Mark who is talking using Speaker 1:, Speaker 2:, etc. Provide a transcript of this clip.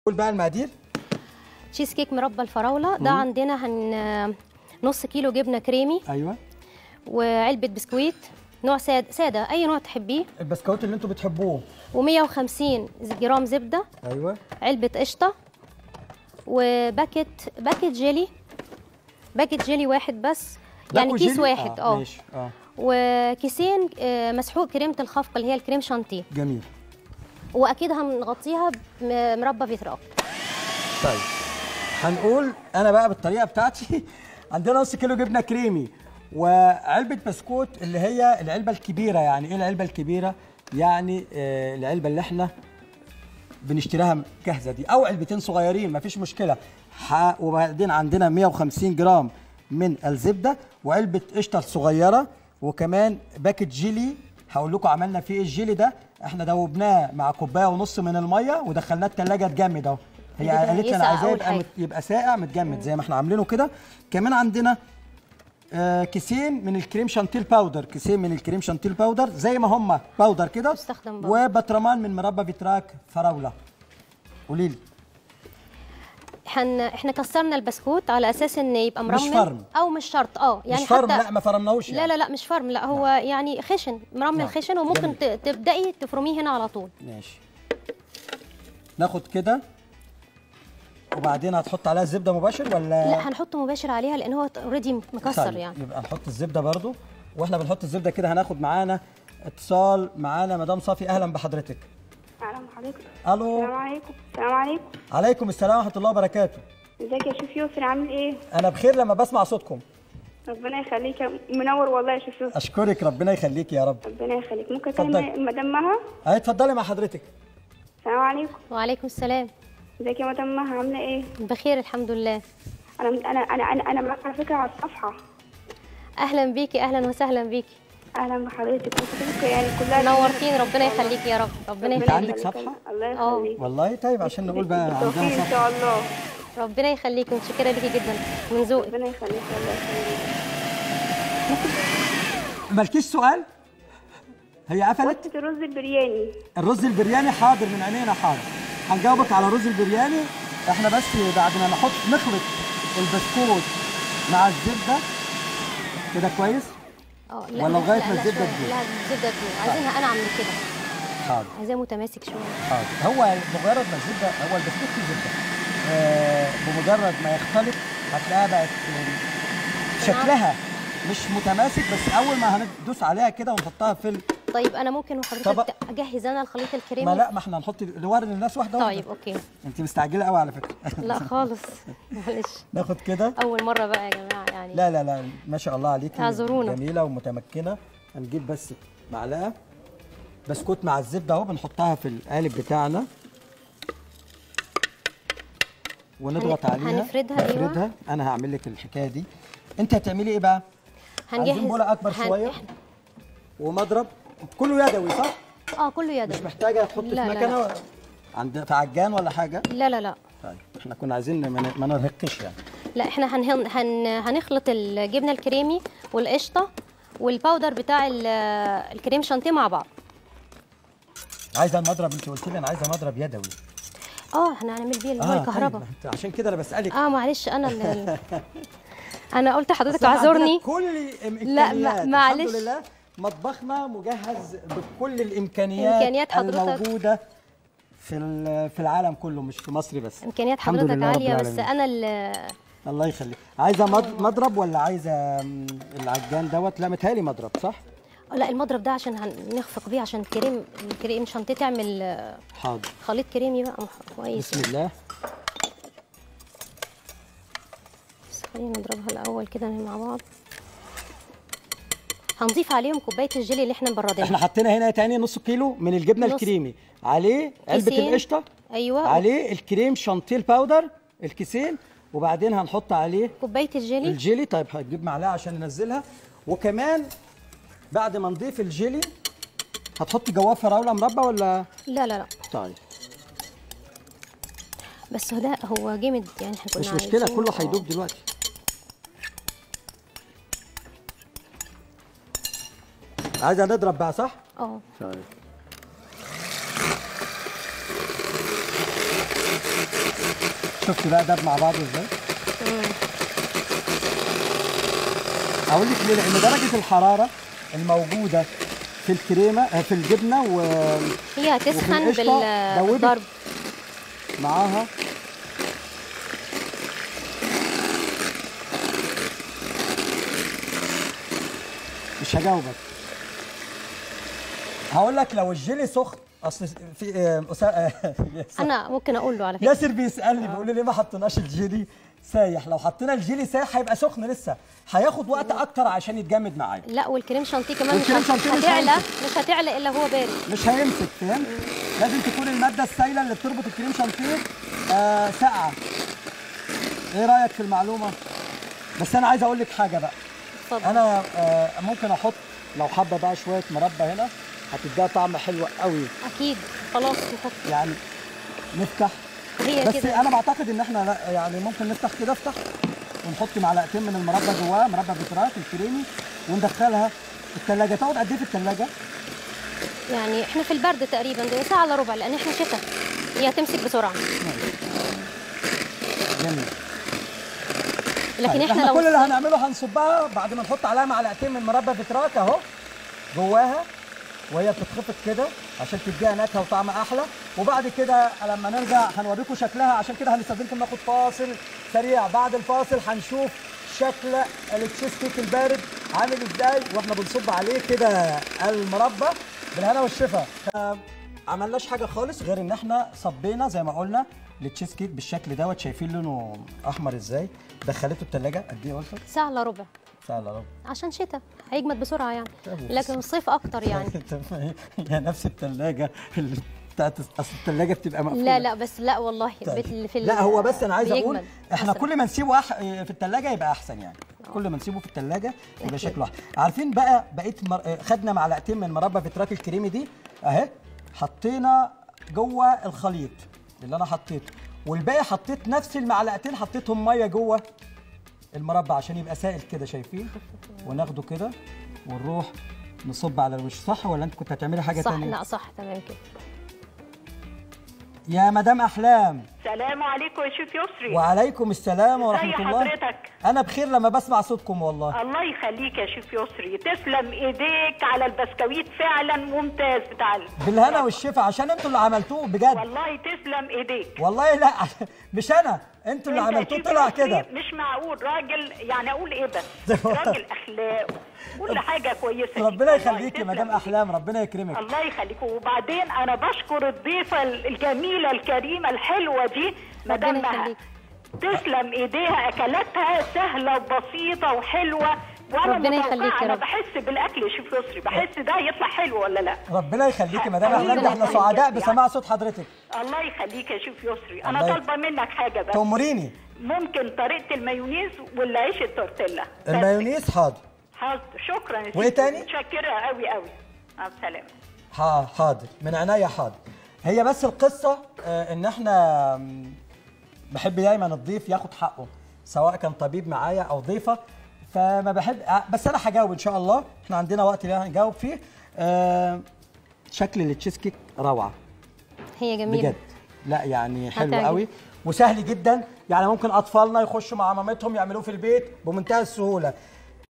Speaker 1: قول بقى المقادير
Speaker 2: تشيز كيك مربى الفراوله ده عندنا هن نص كيلو جبنه كريمي
Speaker 1: ايوه
Speaker 2: وعلبه بسكويت نوع ساده ساده اي نوع تحبيه
Speaker 1: البسكوت اللي انتوا بتحبوه
Speaker 2: و150 جرام زبده
Speaker 1: ايوه
Speaker 2: علبه قشطه وباكت باكت جيلي باكت جيلي واحد بس يعني
Speaker 1: باكو
Speaker 2: كيس
Speaker 1: جيلي؟
Speaker 2: واحد اه
Speaker 1: ماشي اه
Speaker 2: وكيسين آه، مسحوق كريمه الخفق اللي هي الكريم شانتيه
Speaker 1: جميل
Speaker 2: واكيد هنغطيها بمربى فيتراك
Speaker 1: طيب هنقول انا بقى بالطريقه بتاعتي عندنا نص كيلو جبنه كريمي وعلبه بسكوت اللي هي العلبه الكبيره يعني ايه العلبه الكبيره يعني آه العلبه اللي احنا بنشتريها جاهزه دي او علبتين صغيرين مفيش مشكله ح... وبعدين عندنا 150 جرام من الزبده وعلبه قشطه صغيره وكمان باكت جيلي هقول لكم عملنا فيه ايه الجيلي ده احنا دوبناه مع كوبايه ونص من الميه ودخلناه الثلاجه اتجمد اهو هي
Speaker 2: كده
Speaker 1: قالت لي انا
Speaker 2: يسقع
Speaker 1: عايزاه
Speaker 2: أول
Speaker 1: يبقى
Speaker 2: حاجة.
Speaker 1: مت... يبقى ساقع متجمد زي ما احنا عاملينه كده كمان عندنا آه كيسين من الكريم شانتيل باودر كيسين من الكريم شانتيل باودر زي ما هم باودر كده
Speaker 2: استخدم باودر.
Speaker 1: وبطرمان من مربى فيتراك فراوله قولي لي
Speaker 2: حن احنا كسرنا البسكوت على اساس ان يبقى
Speaker 1: مش
Speaker 2: مرمل
Speaker 1: فرم.
Speaker 2: او مش شرط اه يعني
Speaker 1: مش فرم
Speaker 2: حتى
Speaker 1: لا ما فرمناهوش يعني.
Speaker 2: لا لا لا مش فرم لا هو يعني خشن مرمل
Speaker 1: نعم.
Speaker 2: خشن وممكن ت- تبداي تفرميه هنا على طول
Speaker 1: ماشي ناخد كده وبعدين هتحط عليها الزبده مباشر ولا
Speaker 2: لا هنحط مباشر عليها لان هو اوريدي مكسر
Speaker 1: طيب،
Speaker 2: يعني
Speaker 1: يبقى نحط الزبده برضو واحنا بنحط الزبده كده هناخد معانا اتصال معانا مدام صافي اهلا بحضرتك
Speaker 3: اهلا بحضرتك
Speaker 1: الو
Speaker 3: السلام عليكم السلام عليكم
Speaker 1: عليكم السلام ورحمه الله وبركاته
Speaker 3: ازيك يا شيف يسري عامل ايه
Speaker 1: انا بخير لما بسمع صوتكم
Speaker 3: ربنا يخليك يا- منور والله يا شيف يسري
Speaker 1: اشكرك ربنا يخليك يا رب
Speaker 3: ربنا يخليك ممكن
Speaker 1: اتفضلي.
Speaker 3: تاني مدام مها
Speaker 1: اهي اتفضلي مع حضرتك
Speaker 3: السلام عليكم
Speaker 2: وعليكم السلام
Speaker 3: ازيك يا مدام مها عامله ايه
Speaker 2: بخير الحمد لله
Speaker 3: انا انا انا انا, أنا معاك على فكره على الصفحه
Speaker 2: اهلا بيكي اهلا وسهلا بيكي
Speaker 3: اهلا بحضرتك وصفتك يعني كلها
Speaker 2: نورتيني ربنا يخليكي يا رب ربنا
Speaker 1: انت
Speaker 2: يخليك
Speaker 1: عندك صفحه
Speaker 3: الله
Speaker 2: اه.
Speaker 3: يخليك
Speaker 1: والله طيب عشان نقول بقى عندنا
Speaker 3: بالتوفيق ان
Speaker 1: صفحه
Speaker 3: شاء الله
Speaker 2: ربنا يخليكي متشكره ليكي جدا من ذوقك
Speaker 3: ربنا يخليك الله يخليك
Speaker 1: مالكيش سؤال هي قفلت
Speaker 3: وصفه الرز البرياني
Speaker 1: الرز البرياني حاضر من عينينا حاضر هنجاوبك على الرز البرياني احنا بس بعد ما نحط نخلط البسكوت مع الزبده كده كويس
Speaker 2: اه
Speaker 1: ولا لغاية ما الزبدة
Speaker 2: شوية.
Speaker 1: تدوب؟
Speaker 2: لا الزبده تدوب عايزينها انعم من كده
Speaker 1: حاضر
Speaker 2: عايزاه متماسك شويه
Speaker 1: حاضر هو مجرد ما الزبده هو البسكوت فيه زبده آه بمجرد ما يختلط هتلاقيها بقت آه، شكلها مش متماسك بس اول ما هندوس عليها كده ونحطها في ال...
Speaker 2: طيب انا ممكن
Speaker 1: طبق.
Speaker 2: وحضرتك اجهز انا الخليط الكريمي
Speaker 1: ما لا ما احنا هنحط نوري للناس واحده
Speaker 2: طيب
Speaker 1: واحده
Speaker 2: اوكي
Speaker 1: انت مستعجله قوي على فكره
Speaker 2: لا خالص معلش
Speaker 1: ناخد كده
Speaker 2: اول مره بقى يا جماعه يعني
Speaker 1: لا لا لا ما شاء الله عليكي
Speaker 2: اعذرونا.
Speaker 1: جميله ومتمكنه هنجيب بس معلقه بسكوت مع الزبده اهو بنحطها في القالب بتاعنا ونضغط
Speaker 2: هن-
Speaker 1: عليها
Speaker 2: هنفردها، أيوة.
Speaker 1: نفردها انا هعمل لك الحكايه دي انت هتعملي ايه بقى عايزين بوله اكبر
Speaker 2: هن-
Speaker 1: شويه ومضرب كله يدوي صح
Speaker 2: اه كله
Speaker 1: مش
Speaker 2: يدوي
Speaker 1: محتاجه تحطي في
Speaker 2: لا، لا،
Speaker 1: مكنه و- عند في عجان ولا حاجه
Speaker 2: لا لا لا
Speaker 1: طيب احنا كنا عايزين ما ن- ما نرهقش يعني
Speaker 2: لا احنا هن هن هنخلط الجبنه الكريمي والقشطه والباودر بتاع ال- الكريم شانتيه مع بعض
Speaker 1: عايزه المضرب انت قلت لي انا عايزه مضرب يدوي
Speaker 2: اه احنا هنعمل بيه اللي هو الكهرباء
Speaker 1: طيب، ما انت عشان كده انا بسالك
Speaker 2: اه معلش انا اللي انا قلت لحضرتك
Speaker 1: أصل إحنا
Speaker 2: اعذرني
Speaker 1: عندنا كل
Speaker 2: لا،
Speaker 1: الامكانيات
Speaker 2: ما- معلش.
Speaker 1: الحمد لله مطبخنا مجهز بكل الامكانيات
Speaker 2: إمكانيات حضرتك.
Speaker 1: الموجوده في ال- في العالم كله مش في مصر بس
Speaker 2: امكانيات
Speaker 1: الحمد
Speaker 2: حضرتك
Speaker 1: لله رب
Speaker 2: عاليه بس
Speaker 1: العالمين.
Speaker 2: انا اللي
Speaker 1: الله يخليك عايزه مض- مضرب ولا عايزه م، العجان دوت لا متهيألي مضرب صح
Speaker 2: لا المضرب ده عشان هنخفق بيه عشان الكريم الكريم شانتيه تعمل آه،
Speaker 1: حاضر
Speaker 2: خليط كريمي بقى مح- كويس
Speaker 1: بسم الله
Speaker 2: بس خلينا نضربها الاول كده مع بعض هنضيف عليهم كوبايه الجيلي اللي احنا مبردينها
Speaker 1: احنا حطينا هنا تاني نص كيلو من الجبنه
Speaker 2: نص.
Speaker 1: الكريمي عليه علبه
Speaker 2: كيسين.
Speaker 1: القشطه
Speaker 2: ايوه
Speaker 1: عليه الكريم شانتيل باودر الكيسين وبعدين هنحط عليه
Speaker 2: كوبايه الجيلي
Speaker 1: الجيلي طيب هتجيب معلقه عشان ننزلها وكمان بعد ما نضيف الجيلي هتحطي جواه فراوله مربى ولا
Speaker 2: لا لا لا
Speaker 1: طيب
Speaker 2: بس هو ده هو جامد يعني احنا كنا
Speaker 1: مش مشكله
Speaker 2: عايزينه-
Speaker 1: كله
Speaker 2: آه.
Speaker 1: هيدوب دلوقتي عايزه نضرب بقى صح؟
Speaker 2: اه
Speaker 1: طيب. طيب. شفت بقى ده مع بعضه ازاي اقول لك ليه لان درجه الحراره الموجوده في الكريمه آه، في الجبنه
Speaker 2: هي هتسخن
Speaker 1: القشطة
Speaker 2: بال-
Speaker 1: دوبت.
Speaker 2: بالضرب
Speaker 1: ومعاها مش هجاوبك هقول لك لو الجيلي سخن اصل في آه، أسا- آه، ياسر-
Speaker 2: انا ممكن اقول له على فكره
Speaker 1: ياسر بيسالني بيقول لي ليه ما حطيناش الجيلي سايح لو حطينا الجيلي سايح هيبقى سخن لسه هياخد وقت اكتر عشان يتجمد معايا
Speaker 2: لا والكريم شانتيه كمان مش
Speaker 1: والكريم
Speaker 2: هت-
Speaker 1: شانتيه مش
Speaker 2: هتعلى
Speaker 1: هيمسك.
Speaker 2: مش هتعلى الا هو بارد
Speaker 1: مش هيمسك فاهم لازم تكون الماده السائله اللي بتربط الكريم شانتيه آه ساقعه ايه رايك في المعلومه بس انا عايز اقول لك حاجه بقى
Speaker 2: اتفضل
Speaker 1: انا آه ممكن احط لو حابه بقى شويه مربى هنا هتديها طعم حلو قوي
Speaker 2: اكيد خلاص نحط
Speaker 1: يعني نفتح
Speaker 2: هي
Speaker 1: بس
Speaker 2: كده
Speaker 1: انا بعتقد ان احنا لا يعني ممكن نفتح كده افتح ونحط معلقتين من المربى جواها مربى بتراك الكريمي وندخلها الثلاجه تقعد قد ايه في الثلاجه
Speaker 2: يعني احنا في البرد تقريبا ده ساعه الا ربع لان احنا شتاء هي هتمسك بسرعه
Speaker 1: جميل
Speaker 2: لكن
Speaker 1: طيب،
Speaker 2: احنا لو
Speaker 1: كل اللي هنعمله هنصبها بعد ما نحط عليها معلقتين من مربى بتراك اهو جواها وهي بتتخفض كده عشان تديها نكهه وطعم احلى وبعد كده لما نرجع هنوريكم شكلها عشان كده هنستاذنكم ناخد فاصل سريع بعد الفاصل هنشوف شكل التشيز كيك البارد عامل ازاي واحنا بنصب عليه كده المربى بالهنا والشفا آه، عملناش حاجه خالص غير ان احنا صبينا زي ما قلنا التشيز كيك بالشكل دوت شايفين لونه احمر ازاي دخلته التلاجة قد ايه قلت
Speaker 2: ساعه الا ربع
Speaker 1: سهل يا رب
Speaker 2: عشان شتاء هيجمد بسرعه يعني
Speaker 1: طب
Speaker 2: لكن الصيف اكتر يعني
Speaker 1: هي نفس الثلاجه اللي بتاعت اصل الثلاجه بتبقى مقفوله
Speaker 2: لا لا بس لا والله
Speaker 1: طيب.
Speaker 2: بت- في ال-
Speaker 1: لا هو بس انا عايز اقول
Speaker 2: بيجمد
Speaker 1: احنا
Speaker 2: أسرع.
Speaker 1: كل ما نسيبه أح... في الثلاجه يبقى احسن يعني كل ما نسيبه في الثلاجه يبقى
Speaker 2: أكيد.
Speaker 1: شكله احسن عارفين بقى بقيت مر... خدنا معلقتين من مربى بتراك الكريمي دي اهي حطينا جوه الخليط اللي انا حطيته والباقي حطيت نفس المعلقتين حطيتهم ميه جوه المربى عشان يبقى سائل كده شايفين وناخده كده ونروح نصب على الوش صح ولا انت كنت هتعملي حاجه
Speaker 2: صح
Speaker 1: تانية
Speaker 2: لا صح تمام كده
Speaker 1: يا مدام احلام
Speaker 4: سلام عليكم يا شيف يسري
Speaker 1: وعليكم السلام ورحمه
Speaker 4: ازي
Speaker 1: الله
Speaker 4: حضرتك؟
Speaker 1: انا بخير لما بسمع صوتكم والله
Speaker 4: الله يخليك يا شيف يسري تسلم ايديك على البسكويت فعلا ممتاز بتاع ال-
Speaker 1: بالهنا والشفا عشان انتوا اللي عملتوه بجد
Speaker 4: والله تسلم ايديك
Speaker 1: والله لا مش انا انتوا اللي
Speaker 4: انت يا
Speaker 1: عملتوه
Speaker 4: شيف
Speaker 1: طلع
Speaker 4: يسري
Speaker 1: كده
Speaker 4: مش معقول راجل يعني اقول ايه بس راجل اخلاق كل حاجه كويسه فيك
Speaker 1: ربنا
Speaker 4: والله،
Speaker 1: يخليكي يا
Speaker 4: تسلم
Speaker 1: مدام
Speaker 4: إيديك.
Speaker 1: احلام ربنا يكرمك
Speaker 4: الله يخليك وبعدين انا بشكر الضيفه الجميله الكريمه الحلوه دي مدام
Speaker 2: ربنا
Speaker 4: مها
Speaker 2: يخليك.
Speaker 4: تسلم ايديها اكلاتها سهله وبسيطه وحلوه وانا
Speaker 2: ربنا
Speaker 4: متوقعة،
Speaker 2: يخليك يا
Speaker 4: انا
Speaker 2: رب.
Speaker 4: بحس بالاكل يا شيف يسري بحس ده يطلع حلو ولا لا
Speaker 1: ربنا يخليكي يا مدام
Speaker 4: ربنا
Speaker 1: احلام ده احنا
Speaker 2: يخليك.
Speaker 1: سعداء بسماع صوت حضرتك
Speaker 4: الله يخليك يا شيف يسري انا
Speaker 1: الله يخ-
Speaker 4: طالبه منك حاجه بس
Speaker 1: تأمريني
Speaker 4: ممكن طريقه المايونيز ولا عيش التورتيلا بس.
Speaker 1: المايونيز حاضر
Speaker 4: حاضر شكرا يا
Speaker 1: وإيه
Speaker 4: شيف.
Speaker 1: تاني؟
Speaker 4: متشكره قوي قوي مع السلامه
Speaker 1: ها حاضر من عينيا حاضر هي بس القصه آه، ان احنا مم، بحب دايما الضيف ياخد حقه سواء كان طبيب معايا او ضيفه فما بحب آه، بس انا هجاوب ان شاء الله احنا عندنا وقت اللي هنجاوب فيه آه، شكل التشيز كيك روعه
Speaker 2: هي جميله
Speaker 1: بجد لا يعني حلو
Speaker 2: هتعجب.
Speaker 1: قوي وسهل جدا يعني ممكن اطفالنا يخشوا مع مامتهم يعملوه في البيت بمنتهى السهوله